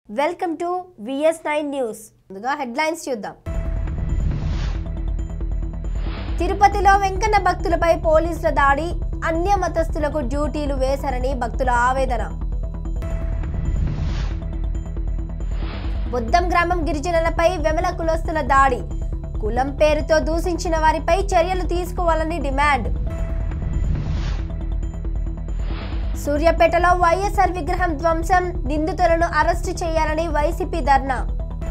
Welcome to V S nine news ముందుగా headlines చూద్దాం తిరుపతిలో వెంకన్న భక్తులపై పోలీసుల దాడి అన్య మతస్థులకు డ్యూటీలు వేశారని భక్తుల ఆవేదన బుద్ధం గ్రామం గిరిజనులపై వెమల కులస్తుల దాడి కులం పేరుతో దూషించిన వారిపై చర్యలు తీసుకోవాలని డిమాండ్ సూర్యాపేటలో వైఎస్ఆర్ విగ్రహం ధ్వంసం నిందితులను అరెస్టు చేయాలని YCP dharna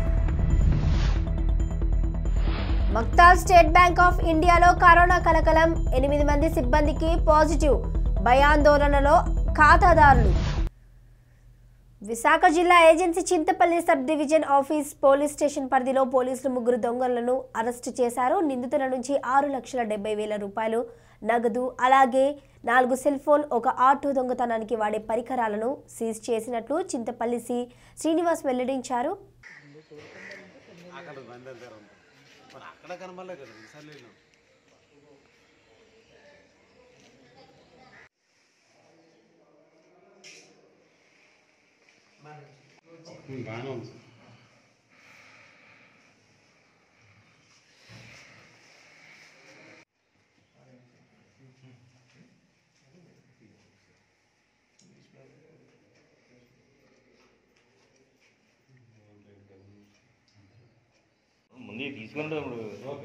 Maktal state bank of ఇండియాలో కరోనా కలకలం ఎనిమిది మంది సిబ్బందికి పాజిటివ్ భయాందోళనలో ఖాతాదారులు విశాఖ జిల్లా agency Chintapalli sub division office police station పరిధిలో పోలీసులు ముగ్గురు దొంగలను అరెస్టు చేశారు నిందితుల నుంచి ఆరు లక్షల డెబ్బై వేల రూపాయలు నగదు అలాగే నాలుగు సెల్ ఫోన్ ఒక ఆటో దొంగతనానికి వాడే పరికరాలను సీజ్ చేసినట్లు చింతపల్లి సి శ్రీనివాస్ వెల్లడించారు అక్కడ బండి అంటారు మరి అక్కడ కనబడలే కదా ఈసారి వెళ్ళినాం బాగానే ఉంది సార్ ముందు తీసుకుంటే ఇప్పుడు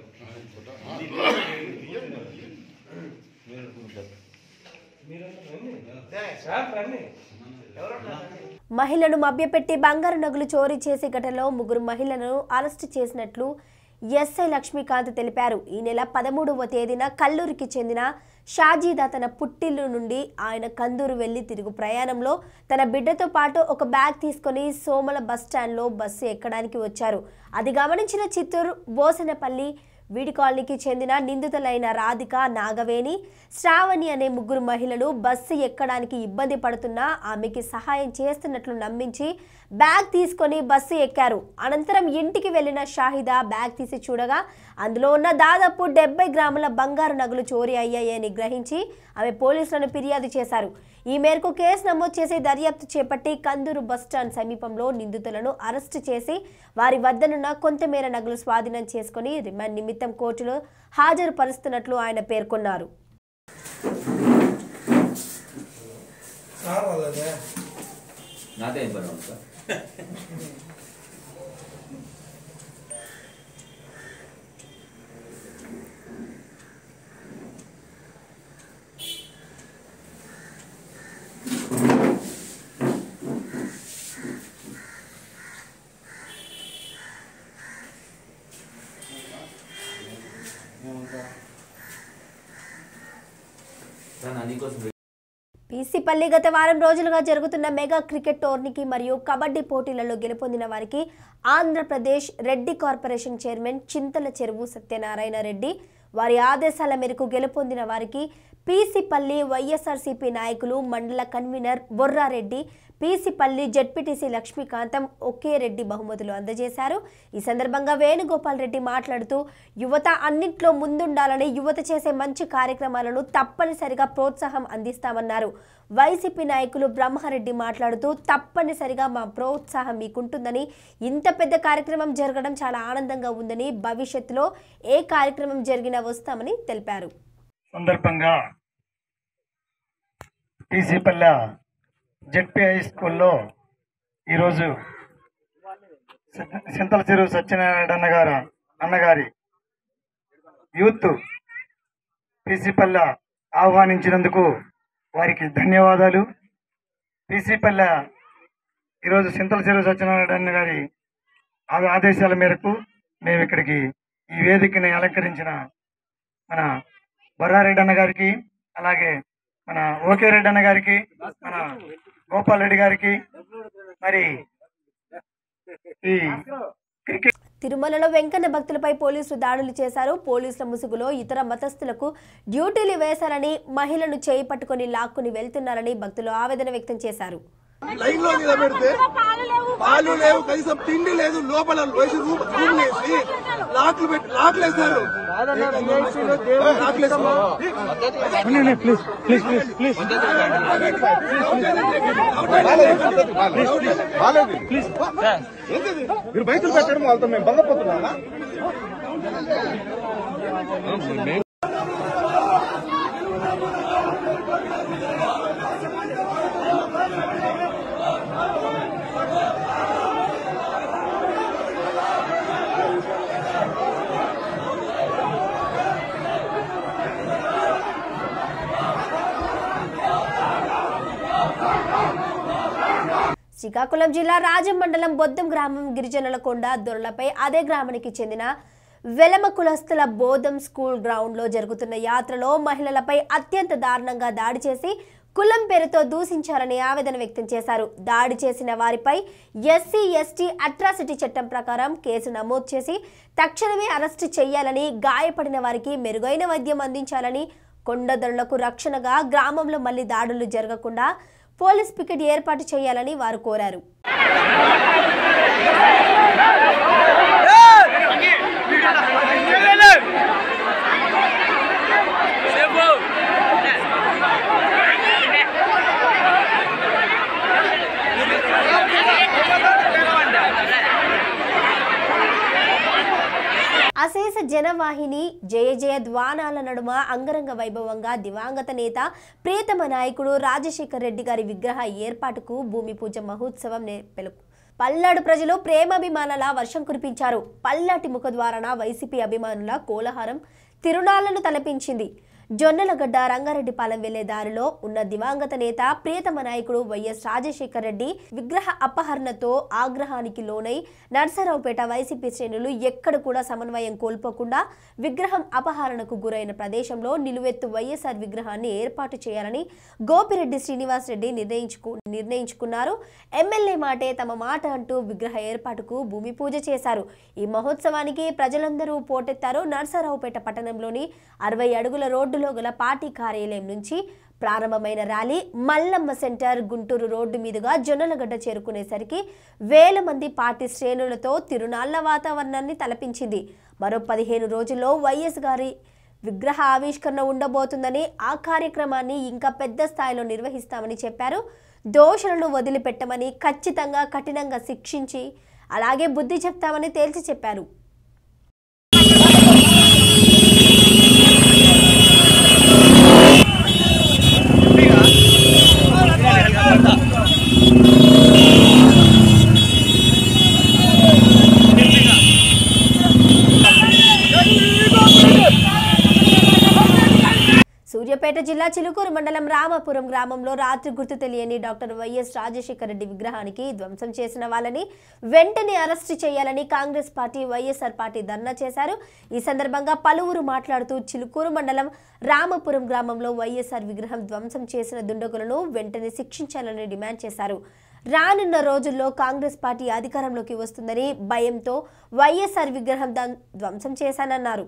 మహిళను మభ్యపెట్టి బంగారు నగలు చోరీ చేసే ఘటనలో ముగ్గురు మహిళలను అరెస్టు చేసినట్లు ఎస్ఐ లక్ష్మీకాంత్ తెలిపారు ఈ నెల పదమూడవ తేదీన కల్లూరికి చెందిన షాజీదా తన పుట్టిల్లు నుండి ఆయన కందూరు వెళ్లి తిరుగు ప్రయాణంలో తన బిడ్డతో పాటు ఒక బ్యాగ్ తీసుకొని సోమల బస్ స్టాండ్లో బస్సు ఎక్కడానికి వచ్చారు అది గమనించిన చిత్తూరు బోసనపల్లి వీడి కాలనీకి చెందిన నిందితులైన రాధిక నాగవేణి శ్రావణి అనే ముగ్గురు మహిళలు బస్సు ఎక్కడానికి ఇబ్బంది పడుతున్నా ఆమెకి సహాయం చేస్తున్నట్లు నమ్మించి బ్యాగ్ తీసుకొని బస్సు ఎక్కారు అనంతరం ఇంటికి వెళ్లిన షాహిదా బ్యాగ్ తీసి చూడగా అందులో ఉన్న దాదాపు డెబ్బై గ్రాముల బంగారు నగలు చోరీ అయ్యాయని గ్రహించి ఆమె పోలీసులను ఫిర్యాదు చేశారు ఈ మేరకు కేసు నమోదు చేసి దర్యాప్తు చేపట్టి కందూరు బస్టాండ్ సమీపంలో నిందితులను అరెస్టు చేసి వారి వద్దనున్న కొంతమేర నగలు స్వాధీనం చేసుకుని రిమాండ్ నిమిత్తం కోర్టులో హాజరుపరుస్తున్నట్లు ఆయన పేర్కొన్నారు సార్ వాళ్ళదే నాదే బలం సార్ సార్ నా నీకోసం పీసీపల్లి గత వారం రోజులుగా జరుగుతున్న మెగా క్రికెట్ టోర్నీకి మరియు కబడ్డీ పోటీలలో గెలుపొందిన వారికి ఆంధ్రప్రదేశ్ రెడ్డి కార్పొరేషన్ చైర్మన్ చింతల చెరువు సత్యనారాయణ రెడ్డి వారి ఆదేశాల మేరకు గెలుపొందిన వారికి పీసీపల్లి వైఎస్ఆర్సీపీ నాయకులు మండల కన్వీనర్ బొర్రారెడ్డి పీసీపల్లి జడ్పీటీసీ లక్ష్మీకాంతం ఒకే రెడ్డి బహుమతులు అందజేశారు ఈ సందర్భంగా వేణుగోపాల్ రెడ్డి మాట్లాడుతూ యువత అన్నింట్లో ముందుండాలని యువత చేసే మంచి కార్యక్రమాలను తప్పనిసరిగా ప్రోత్సాహం అందిస్తామన్నారు వైసీపీ నాయకులు బ్రహ్మారెడ్డి మాట్లాడుతూ తప్పనిసరిగా మా ప్రోత్సాహం మీకుంటుందని ఇంత పెద్ద కార్యక్రమం జరగడం చాలా ఆనందంగా ఉందని భవిష్యత్తులో ఏ కార్యక్రమం జరిగినా వస్తామని తెలిపారు సందర్భంగా టీసీపల్లె జెడ్పీ హై స్కూల్లో ఈరోజు సి- సింతల చెరువు సత్యనారాయణ అన్నగారు అన్నగారి యూత్ టీసీపల్లె ఆహ్వానించినందుకు వారికి ధన్యవాదాలు టీసీపల్లె ఈరోజు సింతల చెరువు సత్యనారాయణ అన్న గారి ఆ- ఆదేశాల మేరకు మేము ఇక్కడికి ఈ వేదికని అలంకరించిన మన బొర్రారెడ్డి అన్న గారికి అలాగే మన ఓకే రెడ్డి అన్న గారికి మన గోపాల్ రెడ్డి గారికి మరి ఈ క్రికెట్ తిరుమలలో వెంకన్న భక్తులపై పోలీసులు దాడులు చేశారు పోలీసుల ముసుగులో ఇతర మతస్థులకు డ్యూటీలు వేశారని మహిళను చేయి పట్టుకొని లాక్కుని వెళ్తున్నారని భక్తులు ఆవేదన వ్యక్తం చేశారు లైన్ లో నిలబెడితే పాలు లేవు కనీసం తిండి లేదు లోపల వేసి రూమ్ రూమ్ వేసి లాక్లు పెట్టి లాక్లు వేస్తారు లాక్లు మీరు బయటకు పెట్టడం వాళ్ళతో మేము బంగపోతున్నామా శ్రీకాకుళం జిల్లా రాజం మండలం బొద్దం గ్రామం గిరిజనుల కొండ దొరలపై అదే గ్రామానికి చెందిన వెలమ కులస్తుల బోధం స్కూల్ గ్రౌండ్లో జరుగుతున్న యాత్రలో మహిళలపై అత్యంత దారుణంగా దాడి చేసి కులం పేరుతో దూషించారని ఆవేదన వ్యక్తం చేశారు దాడి చేసిన వారిపై ఎస్సీ ఎస్టీ అట్రాసిటీ చట్టం ప్రకారం కేసు నమోదు చేసి తక్షణమే అరెస్టు చేయాలని గాయపడిన వారికి మెరుగైన వైద్యం అందించాలని కొండదొరలకు రక్షణగా గ్రామంలో మళ్లీ దాడులు జరగకుండా పోలీస్ పికెట్ ఏర్పాటు చేయాలని వారు కోరారు అశేష జనవాహిని జయ జయ ద్వానాల నడుమ అంగరంగ వైభవంగా దివంగత నేత ప్రియతమ నాయకుడు రాజశేఖర్ రెడ్డి గారి విగ్రహ ఏర్పాటుకు భూమి పూజ మహోత్సవం నే- పెలుపు పల్నాడు ప్రజలు ప్రేమాభిమానాల వర్షం కురిపించారు పల్నాటి ముఖద్వారాన వైసీపీ అభిమానుల కోలాహలం తిరునాళ్లను తలపించింది జొన్నలగడ్డ రంగారెడ్డిపాలెం వెళ్లే దారిలో ఉన్న దివంగత నేత ప్రియతమ నాయకుడు వైఎస్ రాజశేఖర్ రెడ్డి విగ్రహ అపహరణతో ఆగ్రహానికి లోనై నర్సరావుపేట వైసీపీ శ్రేణులు ఎక్కడ కూడా సమన్వయం కోల్పోకుండా విగ్రహం అపహరణకు గురైన ప్రదేశంలో నిలువెత్తు వైఎస్ఆర్ విగ్రహాన్ని ఏర్పాటు చేయాలని గోపిరెడ్డి శ్రీనివాస్ రెడ్డి నిర్ణయించుకు నిర్ణయించుకున్నారు ఎమ్మెల్యే మాటే తమ మాట అంటూ విగ్రహ ఏర్పాటుకు భూమి పూజ చేశారు ఈ మహోత్సవానికి ప్రజలందరూ పోటెత్తారు నర్సరావుపేట పట్టణంలోని అరవై అడుగుల రోడ్డులో గల పార్టీ కార్యాలయం నుంచి ప్రారంభమైన rally Mallamma centre Guntur road మీదుగా జొన్నలగడ్డ చేరుకునేసరికి వేల మంది పార్టీ శ్రేణులతో తిరునాళ్ల వాతావరణాన్ని తలపించింది మరో పదిహేను రోజుల్లో వైఎస్ గారి విగ్రహ ఆవిష్కరణ ఉండబోతుందని ఆ కార్యక్రమాన్ని ఇంకా పెద్ద స్థాయిలో నిర్వహిస్తామని చెప్పారు దోషులను వదిలిపెట్టమని ఖచ్చితంగా కఠినంగా శిక్షించి అలాగే బుద్ధి చెప్తామని తేల్చి చెప్పారు సూర్యాపేట జిల్లా చిలుకూరు మండలం రామాపురం గ్రామంలో రాత్రి గుర్తు తెలియని డాక్టర్ వైఎస్ రాజశేఖర రెడ్డి విగ్రహానికి ధ్వంసం చేసిన వాళ్ళని వెంటనే అరెస్టు చేయాలని Congress party YSR party dharna చేశారు ఈ సందర్భంగా పలువురు మాట్లాడుతూ చిలుకూరు మండలం రామపురం గ్రామంలో వైఎస్ఆర్ విగ్రహం ధ్వంసం చేసిన దుండగులను వెంటనే శిక్షించాలని డిమాండ్ చేశారు రానున్న రోజుల్లో కాంగ్రెస్ పార్టీ అధికారంలోకి వస్తుందని భయంతో వైఎస్ఆర్ విగ్రహం ధ్వం- ధ్వంసం చేశానన్నారు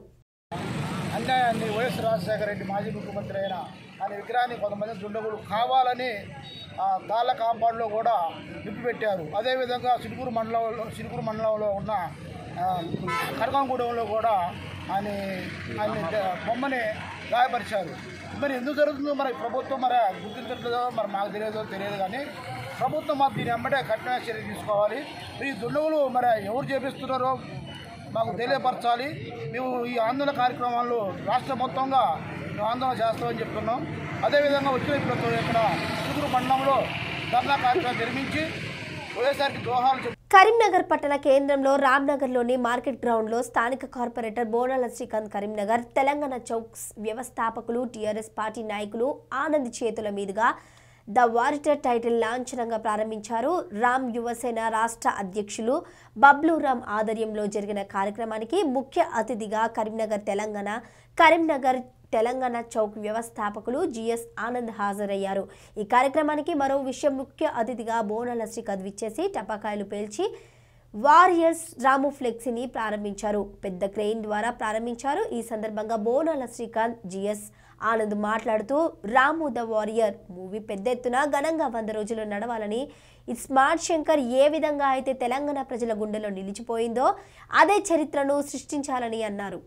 అన్యాయాన్ని వైఎస్ రాజశేఖర రెడ్డి మాజీ ముఖ్యమంత్రి అయిన ఆయన విగ్రహాన్ని కొంతమంది దుండగులు కావాలని ఆ తాళ్ళ కాంపౌండ్లో కూడా నింపి పెట్టారు అదేవిధంగా సిరుకూరు మండలంలో సిరుకూరు మండలంలో ఉన్న ఆ, కరకంగూడెంలో కూడా ఆయన ఆయన ద- బొమ్మని గాయపరిచారు మరి ఎందుకు జరుగుతుందో మరి ప్రభుత్వం మరి గుర్తించట్లేదో మరి మాకు తెలియదో తెలియదు కానీ ప్రభుత్వం మాకు దీని వెంబడే కఠిన చర్య తీసుకోవాలి ఈ దుండగులు మరి ఎవరు చేపిస్తున్నారో మాకు తెలియపరచాలి మేము ఈ ఆందోళన కార్యక్రమాల్లో రాష్ట్ర మొత్తంగా మేము ఆందోళన చేస్తామని చెప్తున్నాం అదేవిధంగా వచ్చిన ఇప్పుడు ఇక్కడ చిలుకూరు మండలంలో ధర్నా కార్యక్రమం నిర్మించి వైఎస్ఆర్కి దోహాలు చెప్పి కరీంనగర్ పట్టణ కేంద్రంలో రామ్నగర్లోని మార్కెట్ గ్రౌండ్లో స్థానిక కార్పొరేటర్ బోనాల శ్రీకాంత్ కరీంనగర్ తెలంగాణ చౌక్స్ వ్యవస్థాపకులు టీఆర్ఎస్ పార్టీ నాయకులు ఆనంద్ చేతుల మీదుగా ద వారిటర్ టైటిల్ లాంఛనంగా ప్రారంభించారు రామ్ యువసేన రాష్ట్ర అధ్యక్షులు బబ్లు రామ్ ఆధ్వర్యంలో జరిగిన కార్యక్రమానికి ముఖ్య అతిథిగా కరీంనగర్ తెలంగాణ కరీంనగర్ తెలంగాణ చౌక్ వ్యవస్థాపకులు జిఎస్ ఆనంద్ హాజరయ్యారు ఈ కార్యక్రమానికి మరో విషయం ముఖ్య అతిథిగా బోనాల శ్రీకాంత్ విచ్చేసి టపాకాయలు పేల్చి వారియర్స్ రాము ఫ్లెక్సీని ప్రారంభించారు పెద్ద క్రెయిన్ ద్వారా ప్రారంభించారు ఈ సందర్భంగా బోనాల శ్రీకాంత్ జిఎస్ ఆనంద్ మాట్లాడుతూ రాము ద వారియర్ మూవీ పెద్ద ఎత్తున ఘనంగా వంద రోజులు నడవాలని ఈ స్మార్ట్ శంకర్ ఏ విధంగా అయితే తెలంగాణ ప్రజల గుండెలో నిలిచిపోయిందో అదే చరిత్రను సృష్టించాలని అన్నారు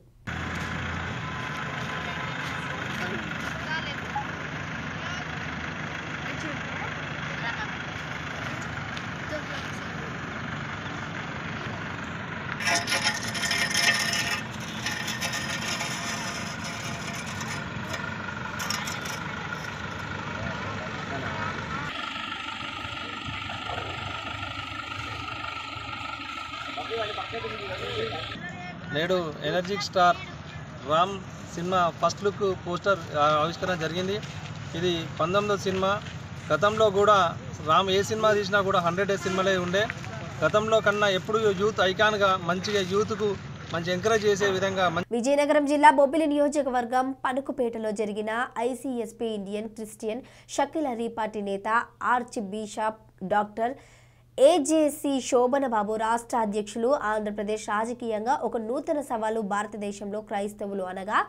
నేడు energetic star Ram cinema first look poster ఆవిష్కరణ జరిగింది ఇది పంతొమ్మిదో సినిమా గతంలో కూడా రామ్ ఏ సినిమా తీసినా కూడా హండ్రెడ్ డేస్ సినిమాలే ఉండే గతంలో కన్నా ఎప్పుడు యూత్ ఐకాన్గా మంచిగా యూత్కు మంచి ఎంకరేజ్ చేసే విధంగా మంచి విజయనగరం జిల్లా బొబ్బిలి నియోజకవర్గం పనుకుపేటలో జరిగిన ఐసీఎస్పీ ఇండియన్ క్రిస్టియన్ షకిలరీ పార్టీ నేత ఆర్చ్ బిషప్ డాక్టర్ ఏజేసి శోభనబాబు రాష్ట్ర అధ్యక్షులు ఆంధ్రప్రదేశ్ రాజకీయంగా ఒక నూతన సవాలు భారతదేశంలో క్రైస్తవులు అనగా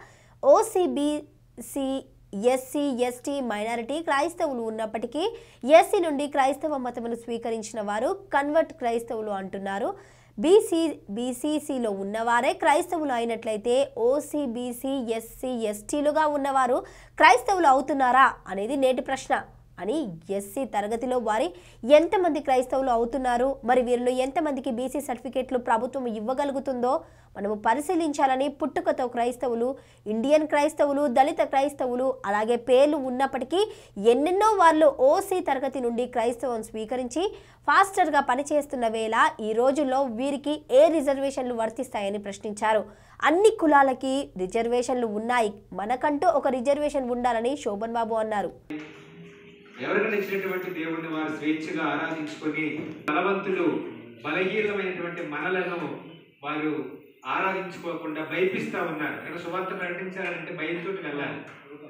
ఓసీబీసీ ఎస్సీ ఎస్టీ మైనారిటీ క్రైస్తవులు ఉన్నప్పటికీ ఎస్సీ నుండి క్రైస్తవ మతమును స్వీకరించిన వారు కన్వర్ట్ క్రైస్తవులు అంటున్నారు బీసీ బీసీసీలో ఉన్నవారే క్రైస్తవులు అయినట్లయితే ఓసీ బీసీ ఎస్సీ ఎస్టీలుగా ఉన్నవారు క్రైస్తవులు అవుతున్నారా అనేది నేటి ప్రశ్న అని ఎస్సీ తరగతిలో వారి ఎంతమంది క్రైస్తవులు అవుతున్నారు మరి వీరిలో ఎంతమందికి బీసీ సర్టిఫికేట్లు ప్రభుత్వం ఇవ్వగలుగుతుందో మనము పరిశీలించాలని పుట్టుకతో క్రైస్తవులు ఇండియన్ క్రైస్తవులు దళిత క్రైస్తవులు అలాగే పేర్లు ఉన్నప్పటికీ ఎన్నెన్నో వాళ్ళు ఓసీ తరగతి నుండి క్రైస్తవం స్వీకరించి ఫాస్టర్గా పనిచేస్తున్న వేళ ఈ రోజుల్లో వీరికి ఏ రిజర్వేషన్లు వర్తిస్తాయని ప్రశ్నించారు అన్ని కులాలకి రిజర్వేషన్లు ఉన్నాయి మనకంటూ ఒక రిజర్వేషన్ ఉండాలని శోభన్ బాబు అన్నారు ఎవరికైనా ఇచ్చినటువంటి దేవుడిని వారు స్వేచ్ఛగా ఆరాధించుకొని బలవంతులు బలహీనమైనటువంటి మనలను వారు ఆరాధించుకోకుండా భయపిస్తా ఉన్నారు ఇక్కడ సువార్త ప్రకటించాలంటే భయంతో వెళ్ళాలి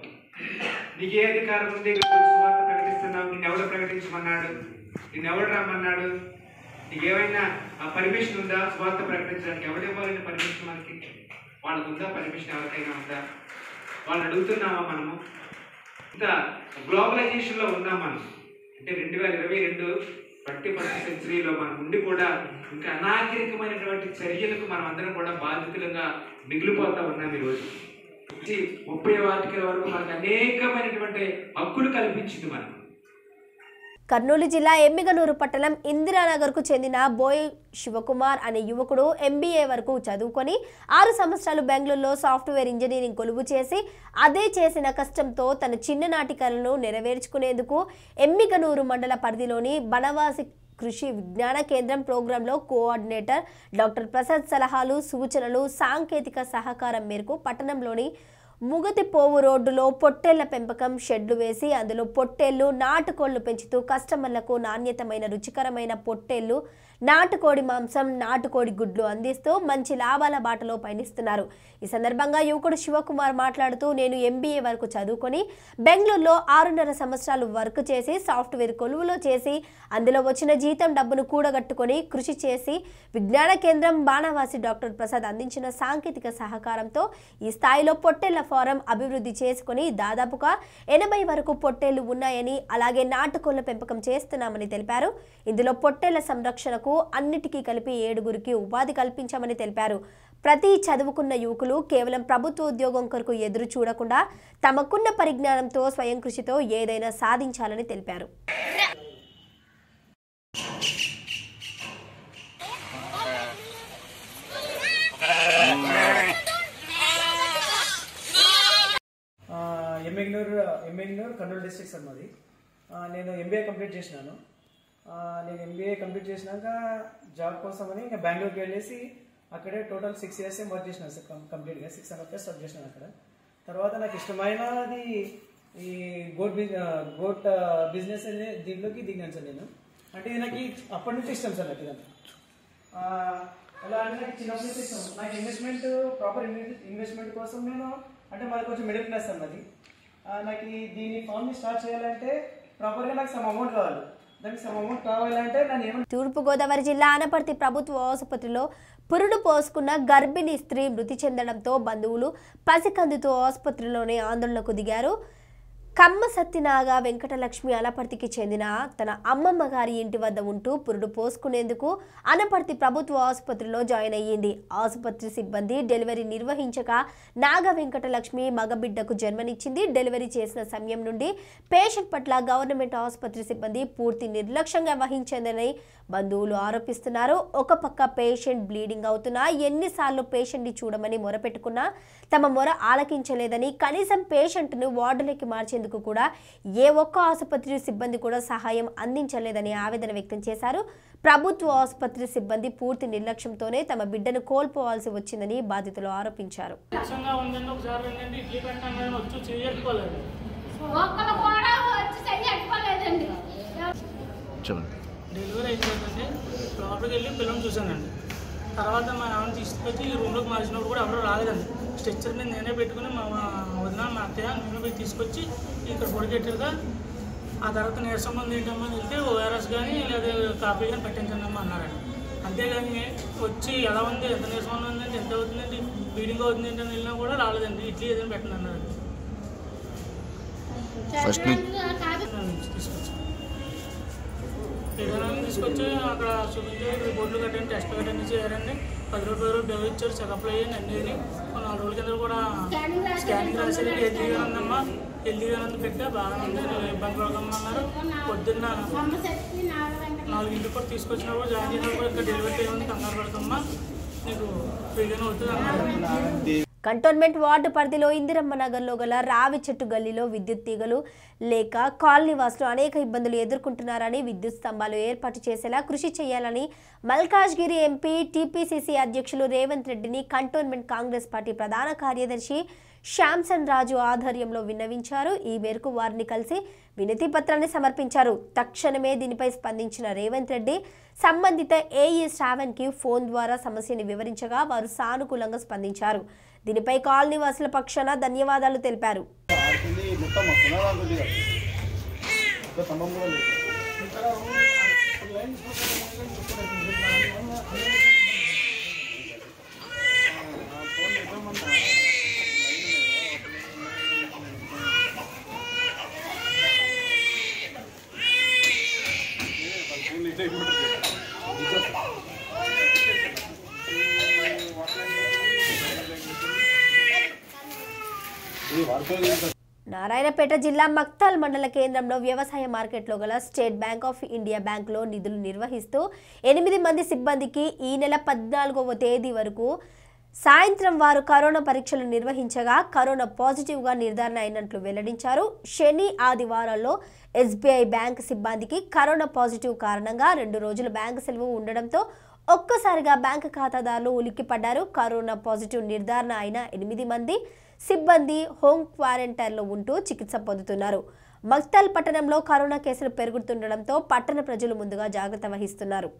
నీకు ఏ అధికారం ఉంది ఇక్కడ నువ్వు సువార్త ప్రకటిస్తున్నావు నిన్ను ఎవడు ప్రకటించమన్నాడు నిన్ను ఎవడు రమ్మన్నాడు నీకు ఏమైనా ఆ పర్మిషన్ ఉందా సువార్త ప్రకటించడానికి ఎవడు ఇవ్వాలని పర్మిషన్ మనకి వాళ్ళకు ఉందా పర్మిషన్ ఎవరికైనా ఉందా వాళ్ళు అడుగుతున్నామా మనము ఇంత గ్లోబలైజేషన్లో ఉన్నాం మనం అంటే రెండు వేల ఇరవై రెండు ట్వంటీ ఫస్ట్ సెంచరీలో మనం ఉండి కూడా ఇంకా అనాగరికమైనటువంటి చర్యలకు మనం అందరం కూడా బాధితులుగా మిగిలిపోతా ఉన్నాం ఈరోజు ఇది ముప్పై వాటికల వరకు మనకు అనేకమైనటువంటి హక్కులు కల్పించింది మనం కర్నూలు జిల్లా ఎమ్మిగనూరు పట్టణం ఇందిరానగర్కు చెందిన బోయ్ శివకుమార్ అనే యువకుడు ఎంబీఏ వరకు చదువుకొని ఆరు సంవత్సరాలు బెంగళూరులో సాఫ్ట్వేర్ ఇంజనీరింగ్ కొలువు చేసి అదే చేసిన కష్టంతో తన చిన్ననాటి కలను నెరవేర్చుకునేందుకు ఎమ్మిగనూరు మండల పరిధిలోని బనవాసి కృషి విజ్ఞాన కేంద్రం ప్రోగ్రాంలో కోఆర్డినేటర్ డాక్టర్ ప్రసాద్ సలహాలు సూచనలు సాంకేతిక సహకారం మేరకు పట్టణంలోని ముగతిపోవు రోడ్డులో పొట్టేళ్ల పెంపకం షెడ్లు వేసి అందులో పొట్టేళ్లు నాటుకోళ్లు పెంచుతూ కస్టమర్లకు నాణ్యతమైన రుచికరమైన పొట్టేళ్లు నాటుకోడి మాంసం నాటుకోడి గుడ్లు అందిస్తూ మంచి లాభాల బాటలో పయనిస్తున్నారు ఈ సందర్భంగా యువకుడు శివకుమార్ మాట్లాడుతూ నేను ఎంబీఏ వరకు చదువుకొని బెంగళూరులో ఆరున్నర సంవత్సరాలు వర్క్ చేసి సాఫ్ట్వేర్ కొలువులో చేసి అందులో వచ్చిన జీతం డబ్బును కూడగట్టుకొని కృషి చేసి విజ్ఞాన కేంద్రం బాణవాసి డాక్టర్ ప్రసాద్ అందించిన సాంకేతిక సహకారంతో ఈ స్థాయిలో పొట్టేళ్ల ఫారం అభివృద్ధి చేసుకొని దాదాపుగా ఎనభై వరకు పొట్టేళ్లు ఉన్నాయని అలాగే నాటుకోళ్ల పెంపకం చేస్తున్నామని తెలిపారు ఇందులో పొట్టేళ్ల సంరక్షణకు అన్నిటికీ కలిపి ఏడుగురికి ఉపాధి కల్పించామని తెలిపారు ప్రతి చదువుకున్న యువకులు కేవలం ప్రభుత్వ ఉద్యోగం కొరకు ఎదురు చూడకుండా తమకున్న పరిజ్ఞానంతో స్వయం కృషితో ఏదైనా సాధించాలని తెలిపారు ఎమ్మెగ్నూర్ ఎమ్మెగ్నూర్ కర్నూలు డిస్ట్రిక్ట్ సార్ మాది ఆ, నేను ఎంబీఏ కంప్లీట్ చేసినాను ఆ, నేను ఎంబీఏ కంప్లీట్ చేసినాక జాబ్ కోసమని ఇంకా బెంగళూరుకి వెళ్ళేసి అక్కడే టోటల్ సిక్స్ ఇయర్స్ వర్క్ చేసినాను సార్ కం- కంప్లీట్గా six and half years work చేసినాను అక్కడ తర్వాత నాకు ఇష్టమైనది ఈ గోట్ బిజ్ గోట్ బిజినెస్ అనే దీంట్లోకి దిగాను సార్ నేను అంటే ఇది నాకు అప్పటి నుంచి ఇష్టం సార్ నాకు ఇదంతా ఆ, ఎలా అంటే నాకు చిన్నప్పటి నుంచి ఇష్టం నాకు ఇన్వెస్ట్మెంట్ ప్రాపర్ ఇన్వెస్ట్మెంట్ కోసం నేను అంటే మాది కొంచెం మిడిల్ క్లాస్ అన్నది ఆ, నాకు ఈ దీన్ని ఫామ్ని స్టార్ట్ చేయాలంటే ప్రాపర్గా నాకు సమ్ అమౌంట్ కావాలి దానికి సమ అమౌంట్ కావాలంటే నన్ను ఏమన్నా తూర్పుగోదావరి జిల్లా ఆనపర్తి ప్రభుత్వ ఆసుపత్రిలో పురుడు పోసుకున్న గర్భిణీ స్త్రీ మృతి చెందడంతో బంధువులు పసికందుతో ఆసుపత్రిలోనే ఆందోళనకు దిగారు కమ్మ సత్యనాగ వెంకటలక్ష్మి అనపర్తికి చెందిన తన అమ్మమ్మ గారి ఇంటి వద్ద ఉంటూ పురుడు పోసుకునేందుకు అనపర్తి ప్రభుత్వ ఆసుపత్రిలో జాయిన్ అయ్యింది ఆసుపత్రి సిబ్బంది డెలివరీ నిర్వహించక నాగ వెంకటలక్ష్మి మగబిడ్డకు జన్మనిచ్చింది డెలివరీ చేసిన సమయం నుండి పేషెంట్ పట్ల గవర్నమెంట్ ఆసుపత్రి సిబ్బంది పూర్తి నిర్లక్ష్యంగా వహించిందని బంధువులు ఆరోపిస్తున్నారు ఒక పక్క పేషెంట్ బ్లీడింగ్ అవుతున్నా ఎన్నిసార్లు పేషెంట్ని చూడమని మొరపెట్టుకున్నా తమ మొర ఆలకించలేదని కనీసం పేషెంట్ను వార్డులోకి మార్చేందుకు కూడా ఏ ఒక్క ఆసుపత్రి సిబ్బంది కూడా సహాయం అందించలేదని ఆవేదన వ్యక్తం చేశారు ప్రభుత్వ ఆసుపత్రి సిబ్బంది పూర్తి నిర్లక్ష్యంతోనే తమ బిడ్డను కోల్పోవాల్సి వచ్చిందని బాధితులు ఆరోపించారు లక్ష్యంగా ఉందండి ఒకసారి ఏంటంటే ఇడ్లీ పెట్టాం కానీ వచ్చి చేయకపోలేదు ఒక్కరు కూడా వచ్చి చెయ్యకపోలేదండి డెలివరీ అయిపోయిందండి లోపలికి వెళ్ళి పిల్లల్ని చూశానండి తర్వాత మా ఆమెను తీసుకొచ్చి ఈ రూమ్లోకి మార్చినప్పుడు కూడా ఎవరు రాలేదండి స్ట్రెచ్చర్ మీద నేనే పెట్టుకుని మా మా వదిన మా అత్తయ్య నేను పోయి తీసుకొచ్చి ఇక్కడ పొడిగెట్టుగా ఆ తర్వాత నీరసం మంది ఏంటమ్మా అని వెళ్తే ఓఆర్ఎస్ కానీ లేదా కాఫీ కానీ పెట్టించండి అమ్మా అన్నారండి అంతేగాని వచ్చి ఎలా ఉంది ఎంత నీరసం ఉందండి ఎంత అవుతుందండి బీడింగ్ అవుతుంది ఏంటని వెళ్ళినా కూడా రాలేదండి ఇడ్లీ ఏదైనా పెట్టండి అన్నారండి ఫస్ట్ తీసుకొచ్చి ఏదైనా తీసుకొచ్చి అక్కడ చూపించి రిపోర్ట్లు కట్టండి టెస్ట్ కట్టండి చేయారండి పది రోజులు పది రోజులు బిల్ ఇచ్చారు చెకప్లు అయ్యాయి అన్నీ అయ్యాయి. ఒక నాలుగు రోజుల కింద కూడా స్కానింగ్ రాశారు హెల్తీగా ఉందమ్మా హెల్తీగా ఉంది పెట్టా బాగా ఉంది నువ్వు ఇబ్బంది పడకమ్మా అన్నారు పొద్దున్న నాలుగింటికి కూడా తీసుకొచ్చినప్పుడు జాయిన్ చేసినప్పుడు ఇంకా డెలివరీ టైం ఉంది కంగారు పడకమ్మా నీకు ఫ్రీగానే అవుతుంది అన్నారు కంటోన్మెంట్ వార్డు పరిధిలో ఇందిరమ్మ నగర్లో గల రావి చెట్టు గల్లీలో విద్యుత్ తీగలు లేక కాలనీ వాసులు అనేక ఇబ్బందులు ఎదుర్కొంటున్నారని విద్యుత్ స్తంభాలు ఏర్పాటు చేసేలా కృషి చేయాలని మల్కాజ్గిరి ఎంపీ టీపీసీసీ అధ్యక్షులు రేవంత్ రెడ్డిని కంటోన్మెంట్ కాంగ్రెస్ పార్టీ ప్రధాన కార్యదర్శి శ్యామ్సన్ రాజు ఆధ్వర్యంలో విన్నవించారు ఈ మేరకు వారిని కలిసి వినతి పత్రాన్ని సమర్పించారు తక్షణమే దీనిపై స్పందించిన రేవంత్ రెడ్డి సంబంధిత ఏఈ శ్రావణ్కి ఫోన్ ద్వారా సమస్యని వివరించగా వారు సానుకూలంగా స్పందించారు దీనిపై కాలనీ వాసుల పక్షాన ధన్యవాదాలు తెలిపారు నారాయణపేట జిల్లా మక్తాల్ మండల కేంద్రంలో వ్యవసాయ మార్కెట్లో గల స్టేట్ బ్యాంక్ ఆఫ్ ఇండియా బ్యాంకులో నిధులు నిర్వహిస్తూ ఎనిమిది మంది సిబ్బందికి ఈ నెల పద్నాలుగవ తేదీ వరకు సాయంత్రం వారు కరోనా పరీక్షలు నిర్వహించగా కరోనా పాజిటివ్గా నిర్ధారణ అయినట్లు వెల్లడించారు శని ఆదివారాల్లో ఎస్బీఐ బ్యాంక్ సిబ్బందికి కరోనా పాజిటివ్ కారణంగా రెండు రోజులు బ్యాంకు సెలవు ఉండడంతో ఒక్కసారిగా బ్యాంకు ఖాతాదారులు ఉలిక్కిపడ్డారు కరోనా పాజిటివ్ నిర్ధారణ అయిన ఎనిమిది మంది సిబ్బంది హోమ్ క్వారంటైన్లో ఉంటూ చికిత్స పొందుతున్నారు మక్తల్ పట్టణంలో కరోనా కేసులు పెరుగుతుండడంతో పట్టణ ప్రజలు ముందుగా జాగ్రత్త వహిస్తున్నారు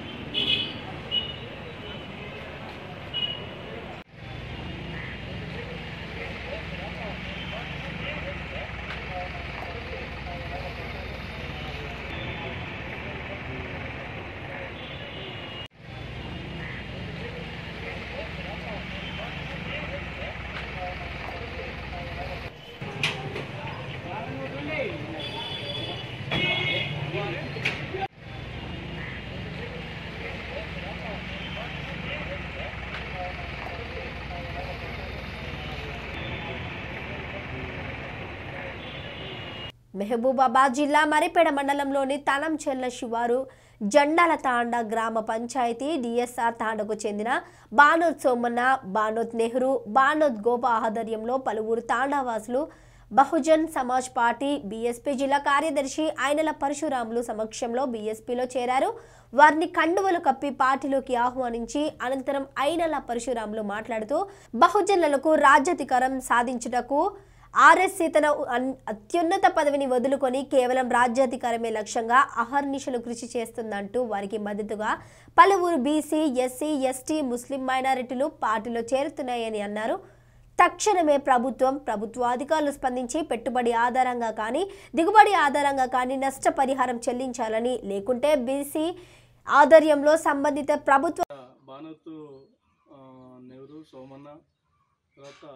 మహబూబాబాద్ జిల్లా మరిపేడ మండలంలోని తనంచెల్ల శివారు జండాల తాండా గ్రామ పంచాయతీ డిఎస్ఆర్ తాండకు చెందిన బానోద్ సోమన్న బానోద్ నెహ్రూ బానోద్ గోప ఆధ్వర్యంలో పలువురు తాండావాసులు బహుజన్ సమాజ్ పార్టీ బీఎస్పీ జిల్లా కార్యదర్శి ఆయనల పరశురాములు సమక్షంలో బీఎస్పీలో చేరారు వారిని కండువలు కప్పి పార్టీలోకి ఆహ్వానించి అనంతరం అయినల పరశురాములు మాట్లాడుతూ బహుజనులకు రాజ్యాధికారం సాధించుటకు ఆర్ఎస్సీ తన అన్- అత్యున్నత పదవిని వదులుకొని కేవలం రాజ్యాధికారమే లక్ష్యంగా అహర్నిశలు కృషి చేస్తుందంటూ వారికి మద్దతుగా పలువురు బీసీ ఎస్సీ ఎస్టీ ముస్లిం మైనారిటీలు పార్టీలో చేరుతున్నాయని అన్నారు తక్షణమే ప్రభుత్వం ప్రభుత్వ అధికారులు స్పందించి పెట్టుబడి ఆధారంగా కానీ దిగుబడి ఆధారంగా కానీ నష్టపరిహారం చెల్లించాలని లేకుంటే బీసీ ఆధ్వర్యంలో సంబంధిత ప్రభుత్వ భానుతు ఆ, నెహ్రూ సోమన్న తర్వాత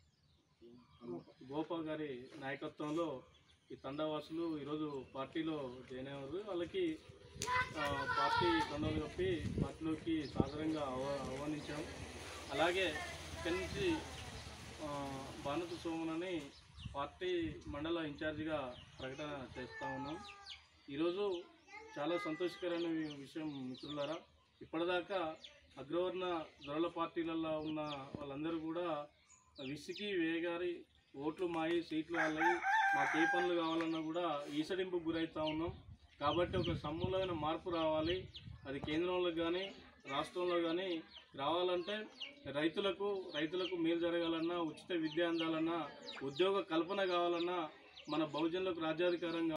గోపా గారి నాయకత్వంలో ఈ తండావాసులు ఈరోజు పార్టీలో జాయిన్ అయ్యారు వాళ్ళకి ఆ, పార్టీ కండలు కప్పి పార్టీలోకి సాదరంగా ఆహ్వా ఆహ్వానించాం అలాగే ఇక్కడి నుంచి ఆ, భానుతు సోమనని పార్టీ మండల ఇన్ఛార్జిగా ప్రకటన చేస్తూ ఉన్నాం ఈరోజు చాలా సంతోషకరమైన విషయం మిత్రులారా ఇప్పటిదాకా అగ్రవర్ణ దొరల పార్టీలలో ఉన్న వాళ్ళందరూ కూడా విసికి వేగారి ఓట్లు మాయి సీట్లు వాళ్ళవి మాకు ఏ పనులు కావాలన్నా కూడా ఈసడింపుకు గురవుతూ ఉన్నాం కాబట్టి ఒక సమూలమైన మార్పు రావాలి అది కేంద్రంలో కానీ రాష్ట్రంలో కానీ రావాలంటే రైతులకు రైతులకు మేలు జరగాలన్నా ఉచిత విద్య అందాలన్నా ఉద్యోగ కల్పన కావాలన్నా మన బహుజనులకు రాజ్యాధికారం